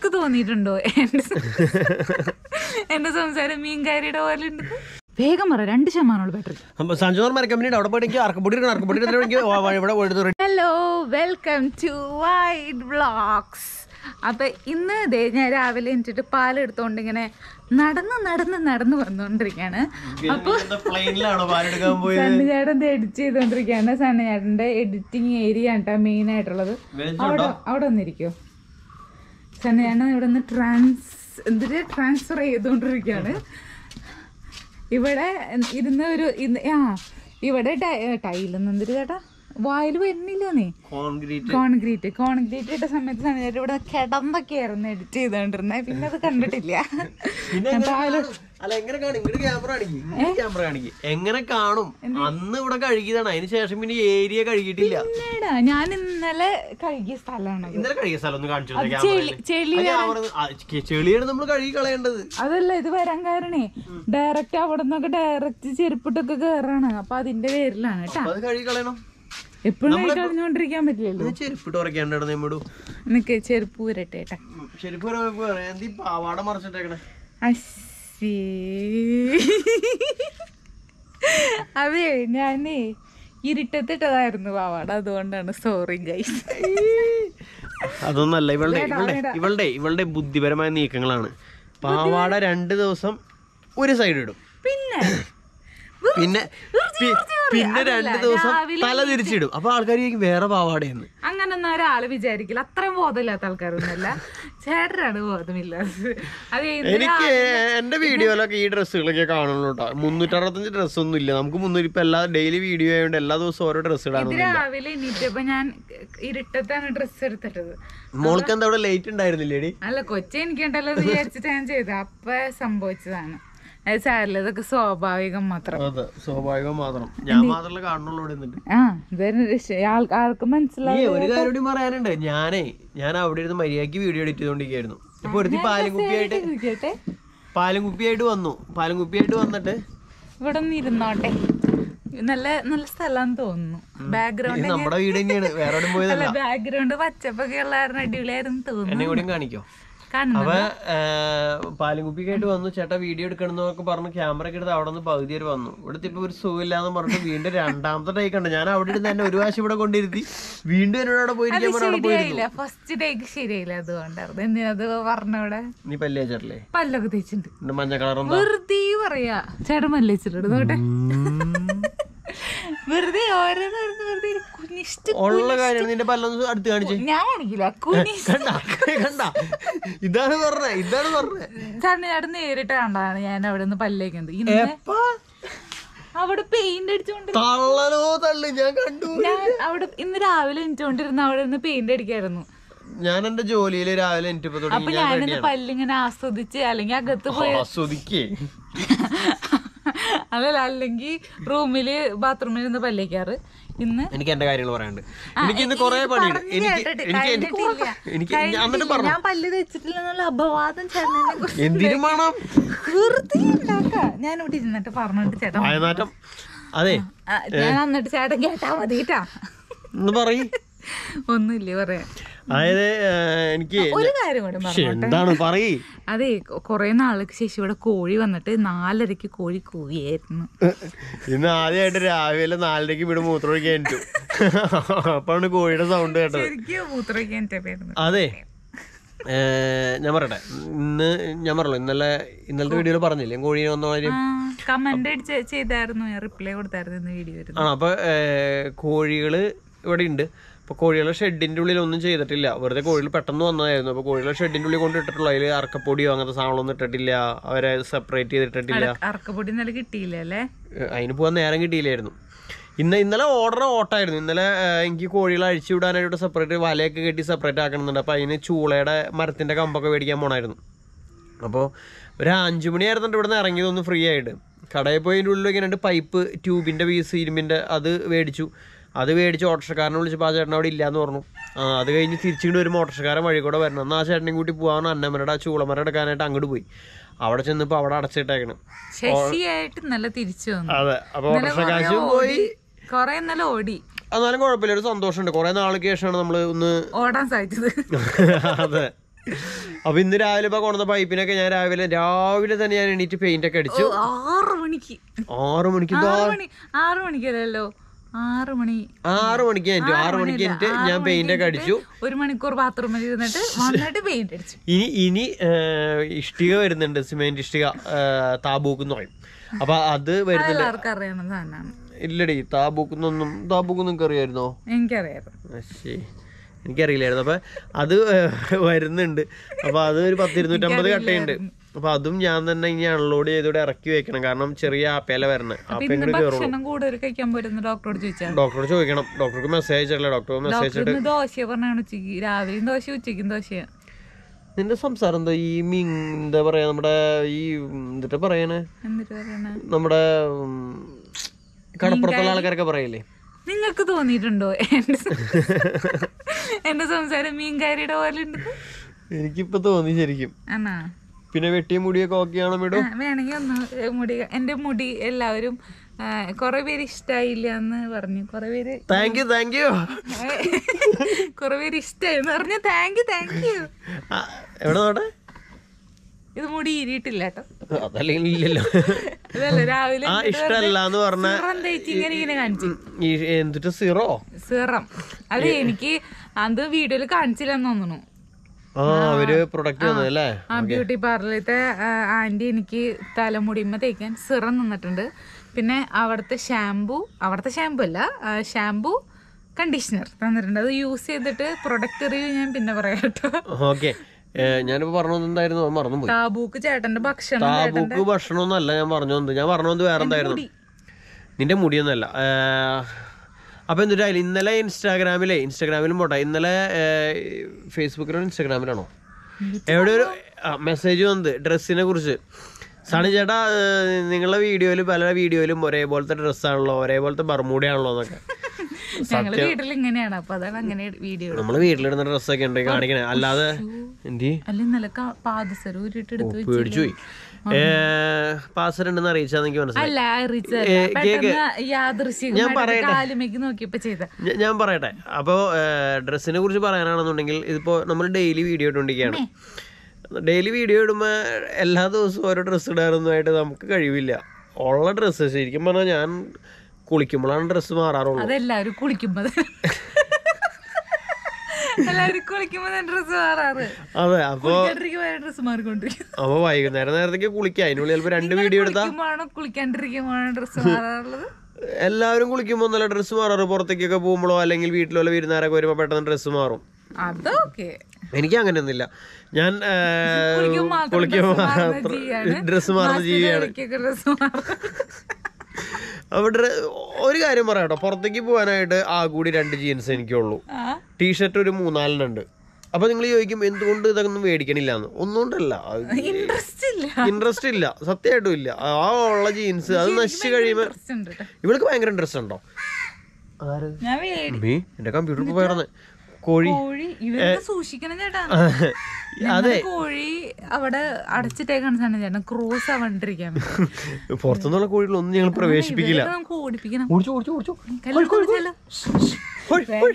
നിനക്ക് തോന്നിയിട്ടുണ്ടോ എന്റെ സം- എന്റെ സംസാരം മീൻകാരിയുടെ പോലെ ഉണ്ട് വേഗം പറ രണ്ട് ശതമാനമുള്ള ബാറ്ററി അപ്പൊ സഞ്ജോർ മരക്കമ്പനിയുടെ അവിടെ പോയിട്ട് എനിക്ക് അറക്കപ്പൊടി ഇടണം അറക്കപ്പൊടി ഇടുന്ന എനിക്ക് വ- വ- ഇവിടെ എടുത്ത് ready- hello welcome to wide vlogs അപ്പൊ ഇന്ന് ദേ ഞാൻ രാവിലെ എണിച്ചിട്ട് പാലെടുത്തോണ്ട് ഇങ്ങനെ നടന്ന് നടന്ന് നടന്ന് വന്നുകൊണ്ടിരിക്കാണ് അപ്പൊ എന്താ പ്ലെയിനിലാണോ പാലെടുക്കാൻ പോയത് സണ്ണിചേട്ടൻ എഡിറ്റ് ചെയ്തോണ്ടിരിക്കാണ് സണ്ണിചേട്ടന്റെ എഡിറ്റിംഗ് ഏരിയ കേട്ടോ മെയിൻ ആയിട്ടുള്ളത് അവിടെ അവിടെ വന്നിരിക്കോ സണ്ണിചേട്ടൻ ഇവിടെ നിന്ന് ട്രാൻസ് എന്തിട്ട് ട്രാൻസ്ഫർ ചെയ്തുകൊണ്ടിരിക്കുകയാണ് ഇവിടെ ഇരുന്ന് ഒരു ഇന്ന് ആ ഇവിടെ ടൈലെന്ന് എന്തിട്ട് ചേട്ടാ വായിൽ വരുന്നില്ല നീ കോൺക്രീറ്റ് കോൺക്രീറ്റ് കോൺക്രീറ്റ് ഇട്ട സമയത്ത് സണ്ണിചേട്ടൻ ഇവിടെ കിടന്നൊക്കെയായിരുന്നു എഡിറ്റ് ചെയ്തോണ്ടിരുന്നത് പിന്നെ അത് കണ്ടിട്ടില്ല പിന്നെ എങ്ങനെ കാണും? അല്ല എങ്ങനെ കാണും ഇങ്ങോട്ട് ക്യാമറ കാണിക്കും ഇങ്ങോട്ട് ക്യാമറ കാണിക്കും എങ്ങനെ കാണും അന്ന് ഇവിടെ കഴുകിയതാണ് അതിന് ശേഷം പിന്നെ ഈ ഏരിയ കഴുകിയിട്ടില്ല പിന്നേടാ ഞാൻ ഇന്നലെ കഴുകിയ സ്ഥലമാണ് ഇന്നലെ കഴുകിയ സ്ഥലം ഒന്ന് കാണിച്ചു ചെളി ചെളി ചെളിയാണ് നമ്മൾ കഴുകി കളയേണ്ടത് അതല്ല ഇത് വരാൻ കാരണേ ഡയറക്റ്റ് അവിടെ നിന്നൊക്കെ ഡയറക്റ്റ് ചെരുപ്പിട്ടൊക്കെ കേറാണ് അപ്പൊ അതിന്റെ പേരിലാണ് കേട്ടാ അപ്പൊ അത് കഴുകി കളയണം എപ്പോഴും കളഞ്ഞുകൊണ്ടിരിക്കാൻ പറ്റില്ലല്ലോ ഇത് ചെരുപ്പിട്ട് ഉറക്കാണ്ടാണ് നമ്മോട് നിനക്ക് ചെരുപ്പ് വരട്ടെ കേട്ടാ ചെരുപ്പ് പറയുമ്പോ പറയാം എന്ത് ഈ പാവാട മറിച്ചിട്ടേക്കണേ അശ്ശേ അതെ ഞാനേ ഇരുട്ടത്തിട്ടതായിരുന്നു പാവാട അതുകൊണ്ടാണ് സോറി ഗൈസ് അതൊന്നല്ല ഇവളുടെ ഇവളുടെ ഇവളുടെ ഇവളുടെ ബുദ്ധിപരമായ നീക്കങ്ങളാണ് പാവാട രണ്ട് ദിവസം ഒരു സൈഡ് ഇടും പിന്നെ പിന്നെ പി- പിന്നെ രണ്ട് ദിവസം തല തിരിച്ചിടും അപ്പൊ ആൾക്കാർ വേറെ പാവാടയെന്ന് അങ്ങനൊന്നും ഒരാള് വിചാരിക്കില്ല അത്രയും ബോധമില്ലാത്ത ആൾക്കാരൊന്നുമല്ല ചേട്ടനാണ് ബോധമില്ലാത്തത് അത് ഇന്ന് എനിക്ക് എന്റെ വീഡിയോയിലൊക്കെ ഈ ഡ്രസ്സുകളൊക്കെ കാണുള്ളൂ കേട്ടോ മുന്നൂറ്ററുപത്തഞ്ച് ഡ്രസ്സൊന്നും ഇല്ല നമുക്ക് മുന്നൂറ്റി ഇപ്പൊ എല്ലാ ഡെയിലി വീഡിയോ ആയതുകൊണ്ട് എല്ലാ ദിവസവും ഓരോ ഡ്രസ്സ് ഇടാനൊന്നും ഇല്ല രാവിലെ എണീറ്റപ്പോ ഞാൻ ഇരുട്ടത്താണ് ഡ്രസ്സ് എടുത്തിട്ടത് മോൾക്ക് എന്താ അവിടെ ലേറ്റ് ഉണ്ടായിരുന്നില്ലേടി അല്ല കൊച്ചി എനിക്കുണ്ടല്ലോ എന്ന് വിചാരിച്ചിട്ട് ഞാൻ ചെയ്തത് അപ്പൊ സംഭവിച്ചതാണ് അത് സാരില്ല ഇതൊക്കെ സ്വാഭാവികം മാത്രം അതെ സ്വാഭാവികം മാത്രം ഞാൻ മാത്രമല്ല കാണുന്നുള്ളൂ ഇവിടെ നിന്നിട്ട് ആ ഇതൊരു രക്ഷ- ആൾ- ആൾക്ക് മനസ്സിലായി ഈ ഒരു കാര്യം കൂടി പറയാനുണ്ട് ഞാനേ ഞാൻ അവിടെ ഇരുന്ന് മര്യാദക്ക് വീഡിയോ എഡിറ്റ് ചെയ്തോണ്ടിരിക്കായിരുന്നു ഇപ്പൊ ഒരുത്തി പാലും കുപ്പിയായിട്ട് ഇരിക്കട്ടെ പാലും കുപ്പിയായിട്ട് വന്നു പാലും കുപ്പിയായിട്ട് വന്നിട്ട് ഇവിടെ ഒന്ന് ഇരുന്നോട്ടെ നല്ല നല്ല സ്ഥലം തോന്നുന്നു ബാക്ക്ഗ്രൗണ്ട് ഇത് നമ്മുടെ വീട് തന്നെയാണ് വേറെ എവിടെയും പോയതല്ല അല്ല ബാക്ക്ഗ്രൗണ്ട് പച്ചപ്പൊക്കെ ഉള്ള കാരണം അടിപൊളിയായിരുന്നു തോന്നുന്നു എന്നെ കൂടിയും കാണിക്കോ കാണുന്നു അപ്പൊ പാലും കുപ്പിക്കായിട്ട് വന്നു ചേട്ടാ വീഡിയോ എടുക്കണം എന്നൊക്കെ പറഞ്ഞ് ക്യാമറ ഒക്കെ എടുത്ത് അവിടെ നിന്ന് പകുതി വരെ വന്നു ഇവിടുത്തെ ഇപ്പൊ ഒരു സുഖമില്ലാന്ന് പറഞ്ഞിട്ട് വീണ്ടും രണ്ടാമത്തെ ടൈക്ക് ഉണ്ട് ഞാൻ അവിടെ ഇരുന്ന് തന്നെ ഒരു പ്രാവശ്യം ഇവിടെ കൊണ്ടിരുത്തി വീണ്ടും എന്നോട് അവിടെ പോയിരിക്കാൻ പറഞ്ഞ അവിടെ പോയിരുന്നു ശരിയായില്ല ഫസ്റ്റ് ഡേക്ക് ശരിയായില്ല അതുകൊണ്ടായിരുന്നു എന്തിനത് പറഞ്ഞവിടെ നീ പല്ലേ ചേട്ടല്ലേ പല്ലൊക്കെ തേച്ചിട്ടുണ്ട് എന്റെ മഞ്ഞ കളറും വെറുതെ പറയാ ചേട്ടൻ മല്ലിച്ചിട്ടുണ്ട് നോട്ടെ വെറുതെ ഓരോന്ന് ഓരോന്ന് വെറുതെ ഒരു കുനിഷ്ട് ഉള്ള കാര്യം നിന്റെ പല്ലൊന്ന് അടുത്ത് കാണിച്ചേ ഞാൻ കാണിക്കില്ല കുനി കണ്ട കണ്ട ഇതാണ് പറഞ്ഞേ ഇതാണ് പറഞ്ഞേ ചേട്ടൻ ചേട്ടൻ നേരിട്ട് കണ്ടതാണ് ഞാൻ അവിടെ നിന്ന് പല്ലേക്കുന്നത് ഇന്ന് എപ്പാ അവിടെ പെയിന്റ് അടിച്ചുകൊണ്ട് തള്ളലോ തള്ളു ഞാൻ കണ്ടു ഞാൻ അവിടെ ഇന്ന് രാവിലെ എനിച്ചോണ്ടിരുന്ന അവിടെ നിന്ന് പെയിന്റ് അടിക്കായിരുന്നു ഞാൻ എന്റെ ജോലിയിൽ രാവിലെ എനിക്കിപ്പോ അപ്പൊ തുടങ്ങി ഞാൻ ഞാനിന്ന് പല്ലിങ്ങനെ ആസ്വദിച്ച് അല്ലെങ്കിൽ അകത്ത് പോയി ആസ്വദിക്കേ അതല്ല അല്ലെങ്കിൽ റൂമില് ബാത്റൂമിൽ നിന്ന് പല്ലേക്കാറ് ഇന്ന് എനിക്ക് എന്റെ കാര്യങ്ങൾ പറയാനുണ്ട് എനിക്ക് ഇന്ന് കൊറേ പണിയുണ്ട് എനിക്ക് കേട്ടിട്ട് എനിക്ക് എനിക്ക് കഴിഞ്ഞിട്ടില്ല. എനിക്ക് ഞാൻ എന്നിട്ട് കഴിഞ്ഞിട്ടില്ല. പറഞ്ഞു ഞാൻ പല്ല് തെച്ചിട്ടില്ല എന്നുള്ള അപവാദം ചേട്ടനെ കുറിച്ച് എന്തിനു വേണം വെറുതെ ഉണ്ടാക്കാ ഞാൻ ഇവിടെ ഇരുന്നിട്ട് പറഞ്ഞിട്ട് ചേട്ടൻ വായനാറ്റം അതെ ആ, ഞാൻ എന്നിട്ട് ചേട്ടൻ കേട്ടാ മതി കേട്ടാ ഒന്ന് പറയ് ഒന്നുമില്ലേ പറയാൻ അതായത് ഏഹ്, എനിക്ക് ഒരു കാര്യം കൂടെ ശ്ശെ, പറഞ്ഞു എന്താണ് പറയ് അതെ കൊറേ നാൾക്ക് ശേഷം ഇവിടെ കോഴി വന്നിട്ട് നാലരക്ക് കോഴി കൂവിയായിരുന്നു ഇന്ന് ആദ്യമായിട്ട് രാവിലെ നാലരയ്ക്ക് വീട് മൂത്രം ഒഴിക്കാൻ എണീറ്റു. അപ്പാണ് കോഴിയുടെ സൗണ്ട് കേട്ടത് ശരിക്കും മൂത്രമൊക്കെ എന്റെ പേരുന്നു അതെ ഏഹ്, ഞാൻ പറയട്ടെ ഇന്ന് ഞാൻ പറഞ്ഞല്ലോ ഇന്നലെ ഇന്നലത്തെ വീഡിയോയിൽ പറഞ്ഞില്ലേ കോഴീനെ വന്ന കാര്യം കമന്റ് അടിച്ച് ചെയ്തായിരുന്നു റിപ്ലൈ കൊടുത്തായിരുന്നു ഇന്ന് വീഡിയോ വരുന്നത് ആ അപ്പൊ ഏഹ്, കോഴികള് ഇവിടെ ഉണ്ട് അപ്പൊ കോഴികളെ ഷെഡിന്റെ ഉള്ളിൽ ഒന്നും ചെയ്തിട്ടില്ല വെറുതെ കോഴികൾ പെട്ടെന്ന് വന്നതായിരുന്നു അപ്പൊ കോഴികളെ ഷെഡിന്റെ ഉള്ളിൽ കൊണ്ട് ഇട്ടിട്ടുള്ളൂ അതിൽ അറക്കപ്പൊടിയോ അങ്ങനത്തെ സാധനങ്ങളൊന്നും ഇട്ടിട്ടില്ല അവരെ സെപ്പറേറ്റ് ചെയ്തിട്ടിട്ടില്ല അറക്കപ്പൊടി ഇന്നലെ കിട്ടിയില്ല അല്ലേ ഏഹ്, അതിന് പോകാൻ നേരം കിട്ടിയില്ലായിരുന്നു ഇന്ന് ഇന്നലെ ഓർഡർ ഓട്ടായിരുന്നു ഇന്നലെ ഏഹ്, എനിക്ക് കോഴികളെ അഴിച്ചു വിടാനായിട്ട് സെപ്പറേറ്റ് വലയൊക്കെ കെട്ടി സെപ്പറേറ്റ് ആക്കണമെന്നുണ്ട് അപ്പോൾ അതിന് ചൂളയുടെ മരത്തിന്റെ കമ്പൊക്കെ മേടിക്കാൻ പോണായിരുന്നു അപ്പോൾ ഒരു അഞ്ചു മണിയായിരുന്നു ഇവിടെ നിന്ന് ഇറങ്ങിയതൊന്ന് ഫ്രീ ആയിട്ട് കടയിൽ പോയി അതിൻ്റെ ഉള്ളിൽ ഇങ്ങനെ രണ്ട് പൈപ്പ് ട്യൂബിൻ്റെ പീസ് ഇരുമ്പിൻ്റെ അത് മേടിച്ചു അത് മേടിച്ച് ഓട്ടോറിക്ഷക്കാരനെ വിളിച്ചപ്പോൾ ആ ചേട്ടൻ അവിടെ ഇല്ലാന്ന് പറഞ്ഞു ആ അത് കഴിഞ്ഞ് തിരിച്ചിങ്ങോട്ട് വരുമ്പോൾ ഓട്ടോറിക്ഷക്കാരൻ വഴി കൂടെ വരണം എന്നാൽ ആ ചേട്ടനെയും കൂട്ടി പോകാൻ അന്നമരയുടെ ആ ചൂളമരം എടുക്കാനായിട്ട് അങ്ങോട്ട് പോയി അവിടെ ചെന്നപ്പോൾ അവിടെ അടച്ചിട്ടേക്കണം ശശിയായിട്ട് ഇന്നലെ തിരിച്ചു വന്നു അതെ അപ്പോൾ ഓട്ടോറിക്ഷ കാശും പോയി കൊറേ ഇന്നലെ ഓടി എന്നാലും കുഴപ്പമില്ല ഒരു സന്തോഷമുണ്ട് കുറേ നാൾക്ക് ശേഷമാണ് നമ്മൾ ഒന്ന് ഓടാൻ സാധിച്ചത് അതെ അപ്പൊ ഇന്ന് രാവിലെ ഇപ്പൊ കൊണ്ടുവന്ന പൈപ്പിനൊക്കെ ഞാൻ രാവിലെ രാവിലെ തന്നെ ഞാൻ എണീറ്റ് പെയിന്റ് ഒക്കെ അടിച്ചു ആറ് മണിക്ക് ആറ് മണിക്ക് ഇത് ആറ് മണി ആറ് മണിക്കല്ലല്ലോ ആറ് മണി ആറ് മണിക്ക് എനിക്ക് ആറ് മണിക്ക് എനിക്ക് ഞാൻ പെയിന്റ് ഒക്കെ അടിച്ചു ഒരു മണിക്കൂർ ബാത്റൂമിൽ ഇരുന്നിട്ട് വന്നിട്ട് പെയിന്റ് അടിച്ചു ഇനി ഇനി ആ, ഇഷ്ടിക വരുന്നുണ്ട് സിമെന്റ് ഇഷ്ടിക ആ, താബൂക്ക് എന്ന് പറയും അപ്പൊ അത് വരുന്നുണ്ട് എല്ലാവർക്കും അറിയാവുന്ന സാധനമാണ് ഇല്ലടി താബൂക്കുന്നൊന്നും താബൂക്കൊന്നും അറിയായിരുന്നോ എനിക്കറിയാം ശരി എനിക്കറിയില്ലായിരുന്നു അപ്പൊ അത് വരുന്നുണ്ട് അപ്പൊ അത് ഒരു പത്തിരുന്നൂറ്റമ്പത് കട്ടയുണ്ട് അപ്പൊ അതും ഞാൻ തന്നെ ഇനി അൺലോഡ് ചെയ്തോടെ ഇറക്കി വെക്കണം കാരണം ചെറിയ ആപ്പേല വരണേ അപ്പൊ ആപ്പ ഇന്ന് എങ്ങനെ കയറുള്ളൂ ഭക്ഷണം കൂടുതൽ കഴിക്കാൻ പോരുന്ന ഡോക്ടറോട് ചോദിച്ചാൽ ഡോക്ടറോട് ചോദിക്കണം ഡോക്ടർക്ക് മെസ്സേജ് അയച്ചിട്ടില്ല ഡോക്ടർ മെസ്സേജ് ഡോക്ടർ ഇന്ന് ദോശ പറഞ്ഞാണ് ഉച്ചക്ക് രാവിലെയും ദോശ ഉച്ചയ്ക്കും ദോശയാ നിന്റെ സംസാരം എന്താ ഈ മീൻ എന്താ പറയാ നമ്മുടെ ഈ എന്നിട്ട് പറയണേ എന്നിട്ട് പറയണ നമ്മുടെ ഉം, കടപ്പുറത്തുള്ള ആൾക്കാരൊക്കെ പറയില്ലേ നിങ്ങൾക്ക് തോന്നിയിട്ടുണ്ടോ എന്റെ സം- എന്റെ സംസാരം മീൻകാരിയുടെ പോലെ ഉണ്ട് എനിക്കിപ്പോ തോന്നി ശരിക്കും ആണാ പിന്നെ വെട്ടിയ മുടിയൊക്കെ ഓക്കെയാണോ ആ, മേഡം വേണമെങ്കിൽ ഒന്ന് മുടി എന്റെ മുടി എല്ലാവരും ആ, കുറെ പേര് ഇഷ്ടായില്ല എന്ന് പറഞ്ഞു കുറെ പേര് താങ്ക് യു താങ്ക് യു കുറെ പേര് ഇഷ്ടായി എന്ന് പറഞ്ഞു താങ്ക് യു താങ്ക് യു എവിടെ നോട്ടെ ഇത് മുടി ഈരിയിട്ടില്ല കേട്ടോ അതല്ലെങ്കിൽ ഇല്ലല്ലോ അതല്ല രാവിലെ ആ ഇഷ്ടല്ല എന്ന് പറഞ്ഞ സിറം തേച്ച് ഇങ്ങനെ ഇങ്ങനെ കാണിച്ചു ഈ എന്തിട്ട് സിറോ സിറം അത് എനിക്ക് അത് വീഡിയോയിൽ കാണിച്ചില്ലെന്ന് തോന്നുന്നു ആ അവര് പ്രൊഡക്റ്റ് വന്നത് അല്ലേ ആ ബ്യൂട്ടി പാർലറിലത്തെ ആന്റി എനിക്ക് തലമുടിയുമ്മ തേക്കാൻ സിറം തന്നിട്ടുണ്ട് പിന്നെ അവിടുത്തെ ഷാംപൂ അവിടുത്തെ ഷാംപൂ അല്ല ഷാംപൂ കണ്ടീഷണർ തന്നിട്ടുണ്ട് അത് യൂസ് ചെയ്തിട്ട് പ്രൊഡക്റ്റ് റിവ്യൂ ഞാൻ പിന്നെ പറയാം കേട്ടോ ഓക്കെ ഞാനിപ്പോ പറഞ്ഞു എന്തായിരുന്നു അത് മറന്നുപോയി താബൂക്ക് ചേട്ടന്റെ ഭക്ഷണം താബൂക്ക് ഭക്ഷണമൊന്നും അല്ല ഞാൻ പറഞ്ഞു വന്നത് ഞാൻ പറഞ്ഞു വന്നത് വേറെ എന്തായിരുന്നു നിന്റെ മുടിയൊന്നുമല്ല അപ്പൊ എന്നിട്ടായാലും ഇന്നലെ ഇൻസ്റ്റാഗ്രാമിലെ ഇൻസ്റ്റാഗ്രാമിലും പോട്ടെ ഇന്നലെ ഫേസ്ബുക്കിലോ ഇൻസ്റ്റാഗ്രാമിലാണോ എവിടെ ഒരു മെസ്സേജ് വന്നത് ഡ്രസ്സിനെ കുറിച്ച് സണി ചേട്ടാ ഏഹ്, നിങ്ങളുടെ വീഡിയോയിൽ പല വീഡിയോയിലും ഒരേപോലത്തെ ഡ്രസ്സാണല്ലോ ഒരേപോലത്തെ ബർമൂടയാണല്ലോ എന്നൊക്കെ ഞങ്ങള് വീട്ടിൽ ഇങ്ങനെയാണ് അപ്പൊ അതാണ് അങ്ങനെ വീഡിയോ നമ്മള് വീട്ടിലിടുന്ന ഡ്രസ്സൊക്കെ ഉണ്ട് കാണിക്കണേ അല്ലാതെ എന്തി അല്ല ഇന്നലെ ക- പാദസരം ഊരിട്ട് എടുത്ത് വെച്ച് പേടിച്ചു പോയി പാസർ ഉണ്ടെന്ന് അറിയിച്ചാ എനിക്ക് മനസ്സിലായി അല്ല റിച്ച് പെട്ടെന്ന് യാദൃശ്ചികമായിട്ട് കാലുമേക്ക് നോക്കിയപ്പോ ചെയ്ത ഞ- ഞാൻ പറയട്ടെ അപ്പോൾ ഡ്രസ്സിനെ കുറിച്ച് പറയാനാണെന്നുണ്ടെങ്കിൽ ഇതിപ്പോൾ നമ്മൾ ഡെയിലി വീഡിയോ ഇട്ടുകൊണ്ടിരിക്കുകയാണ് ഡെയിലി വീഡിയോ ഇടുമ്പോൾ എല്ലാ ദിവസവും ഓരോ ഡ്രസ്സ് ഇടാനൊന്നുമായിട്ട് നമുക്ക് കഴിവില്ല ഉള്ള ഡ്രസ്സ് ശരിക്കും പറഞ്ഞാൽ ഞാൻ കുളിക്കുമ്പോഴാണ് ഡ്രസ്സ് മാറാറുള്ളൂ അതെല്ലാവരും കുളിക്കുമ്പോ എല്ലാവരും കുളിക്കുമ്പോ ഡ്രസ് മാറാറ് അതെ അപ്പോൾ കുളിക്കാണ്ടിരിക്കുമ്പോ ഡ്രസ് മാറിക്കൊണ്ടിരിക്കും അപ്പോൾ വൈകുന്നേരം നേരത്തേക്ക് കുളിക്കാം അതിനുള്ളിൽ ചിലപ്പോൾ രണ്ട് വീഡിയോ എടുത്താൽ കുളിക്കുമ്പോഴാണോ കുളിക്കാണ്ടിരിക്കുമ്പോഴാണോ ഡ്രസ് മാറാറുള്ളത് എല്ലാവരും കുളിക്കുമ്പോൾ നല്ല ഡ്രസ്സ് മാറാറ് പുറത്തേക്കൊക്കെ പോകുമ്പോഴോ അല്ലെങ്കിൽ വീട്ടിലുള്ള വിരുന്നാരൊക്കെ വരുമ്പോൾ പെട്ടെന്ന് ഡ്രസ്സ് മാറും അതൊക്കെ എനിക്ക് അങ്ങനെയൊന്നുമില്ല ഞാൻ ആ, കുളിക്കുമ്പോ മാത്രം കുളിക്കുമ്പോൾ dress മാറുന്ന മാത്രം ജീവിയാണ്. ഡ്രസ്സ് മാറുന്ന മാസത്തിൽ ജീവിയാണ് ഒരിക്കലൊക്കെ dress മാറും. അപ്പൊ ഡ്ര- ഒരു കാര്യം പറയാട്ടോ പുറത്തേക്ക് പോകാനായിട്ട് ആ കൂടി രണ്ട് ജീൻസ് എനിക്കുള്ളൂ ആ, ടീഷർട്ട് ഒരു മൂന്നാലിനുണ്ട് അപ്പൊ നിങ്ങൾ ചോദിക്കും എന്തുകൊണ്ട് ഇതൊന്നും മേടിക്കണില്ല എന്ന് ഒന്നുകൊണ്ടല്ല interest ഇല്ല ഇൻട്രസ്റ്റ് ഇല്ല സത്യമായിട്ടും ഇല്ല ആ ഉള്ള ജീൻസ് അത് നശിച്ചു കഴിയുമ്പോ Interest ഉണ്ട് കേട്ടോ. ഇവൾക്ക് ഭയങ്കര ഇൻട്രസ്റ്റ് ഉണ്ടോ ആര് ഞാൻ വേടി അമ്മേ, എന്റെ കമ്പ്യൂട്ടർ ഇപ്പൊ പോയറന്ന് കോഴി കോഴി ഇവരൊക്കെ സൂക്ഷിക്കണം ചേട്ടാ അതെ ഞങ്ങളുടെ കോഴി അവിടെ അടച്ചിട്ടേക്കാണ് സാധനം ചേട്ടാ ക്രോസ് ആവാണ്ടിരിക്കാൻ പുറത്തുനിന്നുള്ള കോഴികളൊന്നും ഞങ്ങൾ പ്രവേശിപ്പിക്കില്ല ഇവരൊക്കെ നമുക്ക് ഓടിപ്പിക്കണം ഓടിച്ചു ഓടിച്ചു ഓടിച്ചു കല്ല് കുടിച്ചാലോ? ഹോയ്, ഹോയ്.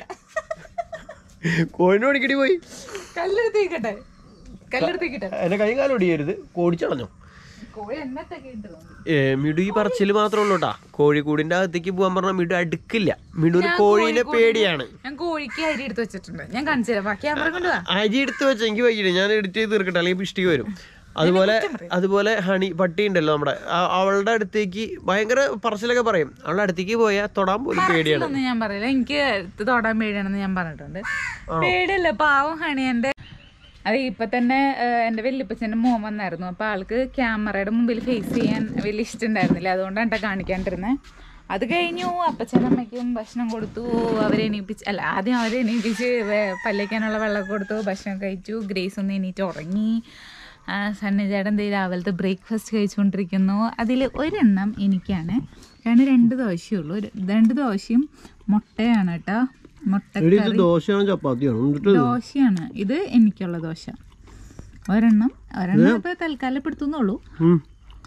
കോഴിനെ ഓടിക്കടി പോയി കല്ലെടുത്തേക്കട്ടെ കല്ലെടുത്തേക്കിട്ടെ എന്റെ കൈ കാലം ഒടിയരുത് കോടിച്ചളഞ്ഞോ കോഴി എന്നത്തൊക്കെ ഉണ്ട് തോന്നുന്നു. ഏ, മിടു ഈ പറച്ചില് മാത്രമേ ഉള്ളൂ കേട്ടാ കോഴിക്കൂടിന്റെ അകത്തേക്ക് പോകാൻ പറഞ്ഞ മിടു അടുക്കില്ല മിടുവിന് കോഴീനെ പേടിയാണ് ഞാൻ കോഴിക്ക് അരി എടുത്ത് വെച്ചിട്ടുണ്ട് ഞാൻ കാണിച്ചു തരാം ബാക്കി ക്യാമറ കൊണ്ടുപോവാ അരി എടുത്ത് വെച്ച എനിക്ക് വൈകിട്ട് ഞാൻ എഡിറ്റ് ചെയ്ത് തീർക്കട്ടെ അല്ലെങ്കിൽ പിഷ്ടിക്ക് വരും അതുപോലെ അതുപോലെ ഹണി പട്ടി ഉണ്ടല്ലോ നമ്മുടെ ആ- അവളുടെ അടുത്തേക്ക് ഭയങ്കര പറച്ചിലൊക്കെ പറയും അവളുടെ അടുത്തേക്ക് പോയാൽ തൊടാൻ പോലും പേടിയാണ് ഒന്നും ഞാൻ പറയില്ല എനിക്ക് തൊടാൻ പേടിയാണെന്ന് ഞാൻ പറഞ്ഞിട്ടുണ്ട് പേടിയല്ല പാവം ഹണി എന്റെ അത് ഇപ്പൊ തന്നെ ഏഹ്, എന്റെ വല്യപ്പച്ചന്റെ മോൻ വന്നായിരുന്നു അപ്പൊ ആൾക്ക് ക്യാമറയുടെ മുമ്പിൽ ഫേസ് ചെയ്യാൻ വലിയ ഇഷ്ടമുണ്ടായിരുന്നില്ല അതുകൊണ്ടാണ് കേട്ടോ കാണിക്കാണ്ടിരുന്നത് അത് കഴിഞ്ഞു അപ്പച്ചനും അമ്മയ്ക്കും ഭക്ഷണം കൊടുത്തു അവരെ എണീപ്പിച്ച് അല്ല ആദ്യം അവരെ എണീപ്പിച്ച് വേ- പല്ലേക്കാനുള്ള വെള്ളം കൊടുത്തു ഭക്ഷണം കഴിച്ചു ഗ്രേസ് ഒന്ന് എണീറ്റ് ഉറങ്ങി സണ്ണിചേട്ടൻ ദേ രാവിലത്തെ ബ്രേക്ക്ഫാസ്റ്റ് കഴിച്ചുകൊണ്ടിരിക്കുന്നു അതിൽ ഒരെണ്ണം എനിക്കാണ് കാരണം രണ്ട് ദോശയുള്ളൂ ഒരു- രണ്ട് ദോശയും മുട്ടയാണ് കേട്ടോ മുട്ടക്കറി ദോശയാണ് ചപ്പാത്തിയാണ് എന്നിട്ട് ദോശയാണ് ഇത് എനിക്കുള്ള ദോശ ഒരെണ്ണം ഒരെണ്ണം ഇപ്പൊ തൽക്കാലം പെടുത്തുന്നുള്ളൂ ഉം.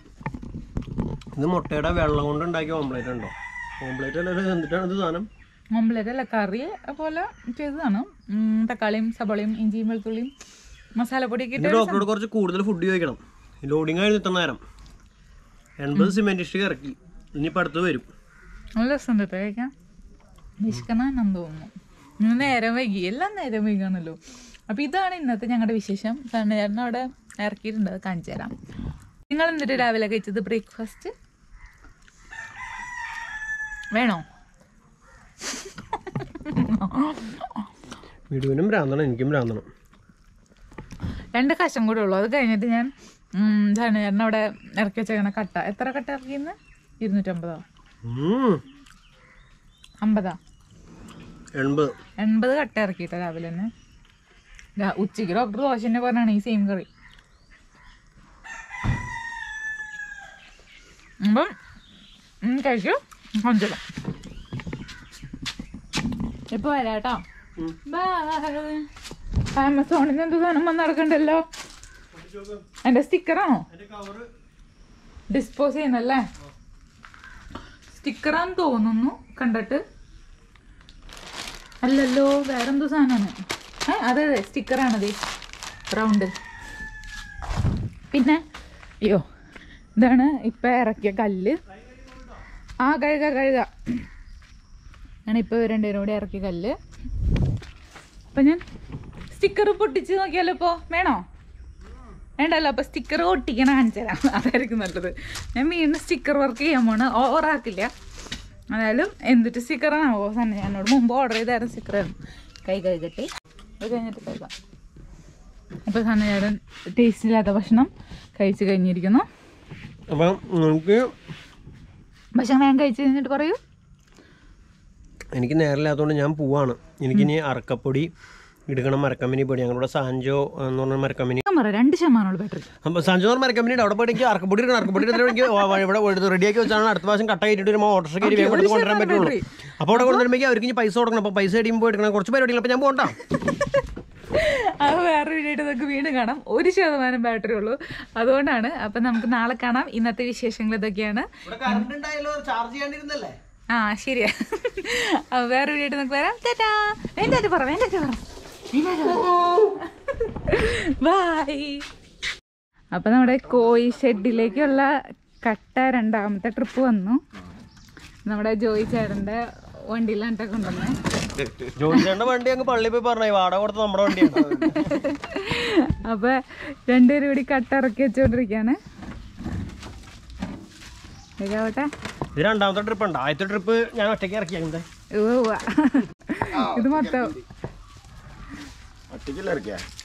ഇത് മുട്ടയുടെ വെള്ളം കൊണ്ട് ഉണ്ടാക്കിയ ഓംപ്ലേറ്റ് ഉണ്ടോ ഓംപ്ലേറ്റ് അല്ല എന്നിട്ടാണ് ഇത് സാധനം ഓംലെറ്റ് അല്ല കറി പോലെ ചെയ്തതാണ് ഉം, തക്കാളിയും സബോളയും ഇഞ്ചിയും വെളുത്തുള്ളിയും മസാലപ്പൊടിയൊക്കെ പിന്നെ ഇട്ട് ഡോക്ടറോട് കുറച്ച് കൂടുതൽ ഫുഡ് ചോദിക്കണം ലോഡിങ് ആയിരുന്നു ഇത്ര നേരം എൺപത് സിമെന്റ് ഇഷ്ടിക ഇറക്കി ഇനിയിപ്പോൾ അടുത്ത് വരും നല്ല രസമുണ്ട് കേട്ടോ കഴിക്കാൻ വിശക്കണമെന്നു തോന്നുന്നു ഇന്ന് നേരം വൈകി എല്ലാം നേരം വൈകാണല്ലോ അപ്പൊ ഇതാണ് ഇന്നത്തെ ഞങ്ങളുടെ വിശേഷം ചേട്ടൻ അവിടെ ഇറക്കിയിട്ടുണ്ട് അത് കാണിച്ചു തരാം നിങ്ങൾ എന്നിട്ട് രാവിലെ കഴിച്ചത് ബ്രേക്ക്ഫാസ്റ്റ് വേണോ വീടുവിനും ഭ്രാന്തണം എനിക്കും ഭ്രാന്തണം രണ്ട് കശം കൂടെ ഉള്ളൂ അത് കഴിഞ്ഞിട്ട് ഞാൻ ചേട്ടൻ അവിടെ ഇറക്കി വെച്ചേക്കണ കട്ട എത്ര കട്ട ഇറക്കിയെന്ന് ഇരുന്നൂറ്റമ്പതോ ഉം. അമ്പതാ എൺപത് എൺപത് കട്ട ഇറക്കിയിട്ട രാവിലെ തന്നെ രാ- ഉച്ചയ്ക്ക് ഡോക്ടർ ദോശ തന്നെ പറഞ്ഞാണ് ഈ സെയിം കറി അപ്പം ഉം, കഴിക്കൂ കൊഞ്ചല ഇപ്പൊ വരാട്ടോ ഉം. ആമസോണിൽ നിന്ന് എന്ത് സാധനം വന്ന് നടക്കണ്ടല്ലോ എന്റെ സ്റ്റിക്കറാണോ ഡിസ്പോസ് ചെയ്യുന്നല്ലേ സ്റ്റിക്കറാന്ന് തോന്നുന്നു കണ്ടിട്ട് അല്ലല്ലോ വേറെന്തോ സാധനമാണ് ഏ അതെ അതെ സ്റ്റിക്കറാണത് റൗണ്ട് പിന്നെ അയ്യോ ഇതാണ് ഇപ്പം ഇറക്കിയ കല്ല് ആ കഴുക കഴുക ഞാൻ ഇപ്പോൾ രണ്ടുപേരും കൂടി ഇറക്കിയ കല്ല് അപ്പം ഞാൻ സ്റ്റിക്കർ പൊട്ടിച്ച് നോക്കിയാലോ ഇപ്പോൾ വേണോ വേണ്ടല്ലോ അപ്പോൾ സ്റ്റിക്കർ ഒട്ടിക്കണം കാണിച്ചു തരാം അതായിരിക്കും നല്ലത് ഞാൻ വീണ്ടും സ്റ്റിക്കർ വർക്ക് ചെയ്യാൻ പോണ് ഓവറാക്കില്ല അതായാലും എന്തിട്ട് സ്റ്റിക്കറാണാവോ തന്നെ ഞാനോട് മുമ്പ് ഓർഡർ ചെയ്തായിരുന്നു സ്റ്റിക്കറായിരുന്നു കൈ കഴുകട്ടെ അത് കഴിഞ്ഞിട്ട് കഴുകാം അപ്പോൾ സന്നചാരൻ ടേസ്റ്റ് ഇല്ലാത്ത ഭക്ഷണം കഴിച്ച് കഴിഞ്ഞിരിക്കുന്നു അപ്പം നമുക്ക് ഭക്ഷണം ഞാൻ കഴിച്ച് കഴിഞ്ഞിട്ട് പറയൂ എനിക്ക് നേരമില്ലാത്തതുകൊണ്ട് ഞാൻ പോവാണ് എനിക്കിനി അറക്കപ്പൊടി എടുക്കണം മരക്കമ്പനി പൊടി ഞങ്ങളുടെ സാഞ്ചോ എന്ന് പറഞ്ഞ മരക്കമ്പനി ഞാൻ പറയാം രണ്ട് ശതമാനമുള്ള ബാറ്ററി അപ്പോൾ സാഞ്ചോ എന്ന് പറഞ്ഞ മരക്കമ്പനിയുടെ അവിടെ പോയിട്ട് എനിക്ക് അറക്കപ്പൊടി എടുക്കണം അറക്കപ്പൊടി എടുത്തിട്ട് എനിക്ക് വ- വ- ഇവിടെ റെഡിയാക്കി വെച്ചാണ് അടുത്ത പ്രാവശ്യം കട്ട കയറ്റിട്ട് വരുമ്പോൾ ഓട്ടോസ് കയറി വേഗം എടുത്ത് കൊണ്ടുവരാൻ പറ്റുള്ളൂ അപ്പോൾ അവിടെ കൊണ്ടുവരുമ്പോൾ അവർക്ക് ഇനി പൈസ കൊടുക്കണം അപ്പോൾ പൈസ കഴിയുമ്പോൾ എടുക്കണം കുറച്ച് പരിപാടികൾ അപ്പോൾ ഞാൻ പോകണ്ട അത് വേറെ വീഡിയോ നമുക്ക് വീണ്ടും കാണാം ഒരു ശതമാനം ബാറ്ററി ഉള്ളൂ അതുകൊണ്ടാണ് അപ്പം നമുക്ക് നാളെ കാണാം ഇന്നത്തെ വിശേഷങ്ങൾ ഇതൊക്കെയാണ് ഇവിടെ കറണ്ട് ഉണ്ടായല്ലോ ചാർജ് ചെയ്യാണ്ടിരുന്നല്ലേ ആ ശരിയാ അപ്പൊ വേറെ വീഡിയോ നമുക്ക് വരാം ചേട്ടാ എന്താ പറ എന്താ പറ ബൈ അപ്പൊ നമ്മുടെ കോഴി ഷെഡിലേക്കുള്ള കട്ട രണ്ടാമത്തെ ട്രിപ്പ് വന്നു നമ്മുടെ ജോയി ചേട്ടന്റെ വണ്ടിയിലാണ് കൊണ്ടുവന്നേ ജോലിച്ചേണ്ട വണ്ടി അങ്ങ് പള്ളിയിൽ പോയി പറഞ്ഞു വാടക കൊടുത്ത് നമ്മുടെ വണ്ടിയാണ് അപ്പൊ രണ്ടുപേരും കൂടി കട്ട ഇറക്കി വെച്ചോണ്ടിരിക്കാണ് ശരിയാവട്ടെ ഇത് രണ്ടാമത്തെ ട്രിപ്പ് ഉണ്ട് ആദ്യത്തെ ട്രിപ്പ് ഞാൻ ഒറ്റയ്ക്ക് ഇറക്കിയാ ഉവ്വ് ഉവ്വ്. ഇത് മൊത്തം ഒറ്റയ്ക്കല്ല ഇറക്കിയ